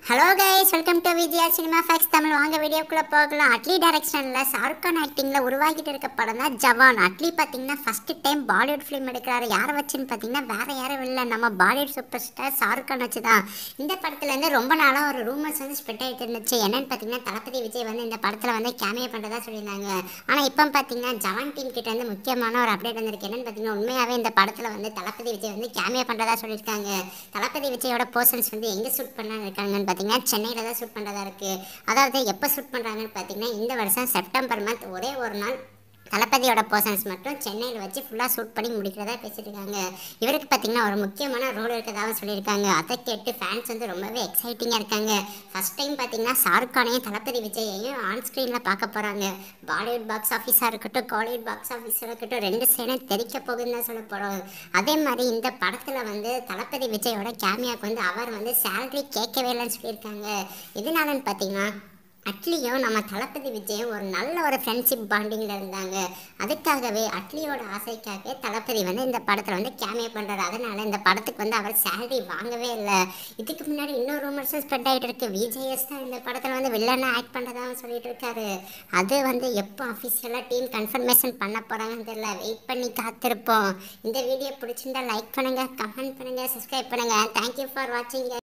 hello guys welcome to Vijaya cinema facts Tamil வாங்க வீடியோக்குள்ளே போகலாம் அட்லி டைரக்ஷனில் ஷாருக் கான் ஆக்டிங்கில் உருவாகிட்டு இருக்க படம் தான் ஜவான் அட்லி பார்த்தீங்கன்னா ஃபஸ்ட்டு டைம் பாலிவுட் ஃபிலிம் எடுக்கிறாரு யாரை வச்சுன்னு பார்த்தீங்கன்னா வேறு யாரும் இல்லை நம்ம Bollywood super star Shahrukh Khan வச்சு தான் இந்த படத்துலேருந்து ரொம்ப நாளாக ஒரு ரூமர்ஸ் வந்து ஸ்ப்ரெட் ஆகிட்டு இருந்துச்சு என்னன்னு பார்த்தீங்கன்னா தளபதி விஜய் வந்து இந்த படத்தில் வந்து கேமியோ பண்ணுறதா சொல்லியிருந்தாங்க ஆனால் இப்போ பார்த்தீங்கன்னா ஜவான் டீம் கிட்ட வந்து முக்கியமான ஒரு அப்டேட் வந்திருக்கு என்னன்னு பார்த்தீங்கன்னா உண்மையாகவே இந்த படத்தில் வந்து தளபதி விஜய் வந்து கேமியோ பண்ணுறதா சொல்லியிருக்காங்க தளபதி விஜயோட போர்ஷன்ஸ் வந்து எங்கே ஷூட் பண்ண இருக்காங்கன்னு பார்த்தீங்கன்னா சென்னையில் தான் ஷூட் பண்ணுறதா இருக்குது அதாவது எப்போ ஷூட் பண்ணுறாங்கன்னு பார்த்தீங்கன்னா இந்த வருஷம் செப்டம்பர் மந்த் ஒரே ஒரு நாள் தளபதியோட போர்ஷன்ஸ் மட்டும் சென்னையில் வச்சு ஃபுல்லாக ஷூட் பண்ணி முடிக்கிறதா பேசிட்டு இருக்காங்க இவருக்கு பார்த்தீங்கன்னா ஒரு முக்கியமான ரோல் இருக்கதாக சொல்லியிருக்காங்க அதை கேட்டு ஃபேன்ஸ் வந்து ரொம்பவே எக்ஸைட்டிங்காக இருக்காங்க ஃபர்ஸ்ட் டைம் பார்த்தீங்கன்னா ஷாருக் கானையும் தளபதி விஜயையும் ஆன் ஸ்க்ரீனில் பார்க்க போகிறாங்க பாலிவுட் பாக்ஸ் ஆஃபீஸாக இருக்கட்டும் காலிவுட் பாக்ஸ் ஆஃபீஸாக இருக்கட்டும் ரெண்டு சேனும் தெரிக்க போகுதுன்னு தான் சொல்ல போகிறோம் அதே மாதிரி இந்த படத்தில் வந்து தளபதி விஜயோட கேமியாவுக்கு வந்து அவர் வந்து சேலரி கேட்கவே இல்லைன்னு சொல்லியிருக்காங்க எதனாலன்னு பார்த்தீங்கன்னா அட்லியும் நம்ம தளபதி விஜயும் ஒரு நல்ல ஒரு ஃப்ரெண்ட்ஷிப் பாண்டிங்கில் இருந்தாங்க அதுக்காகவே அட்லியோட ஆசைக்காக தளபதி வந்து இந்த படத்தில் வந்து கேமியோ பண்ணுறாரு அதனால இந்த படத்துக்கு வந்து அவர் சேலரி வாங்கவே இல்லை இதுக்கு முன்னாடி இன்னொரு ரூமர்ஸும் ஸ்ப்ரெட் ஆகிட்டு இருக்கு விஜேஎஸ் தான் இந்த படத்தில் வந்து வில்லனாக ஆக்ட் பண்ணுறதா சொல்லிட்டு இருக்காரு அது வந்து எப்போ அஃபிஷியலாக டீம் கன்ஃபர்மேஷன் பண்ண போகிறாங்கன்னு தெரியல வெயிட் பண்ணி காத்திருப்போம் இந்த வீடியோ பிடிச்சிருந்தா லைக் பண்ணுங்கள் கமெண்ட் பண்ணுங்கள் சப்ஸ்கிரைப் பண்ணுங்கள் தேங்க்யூ ஃபார் வாட்சிங்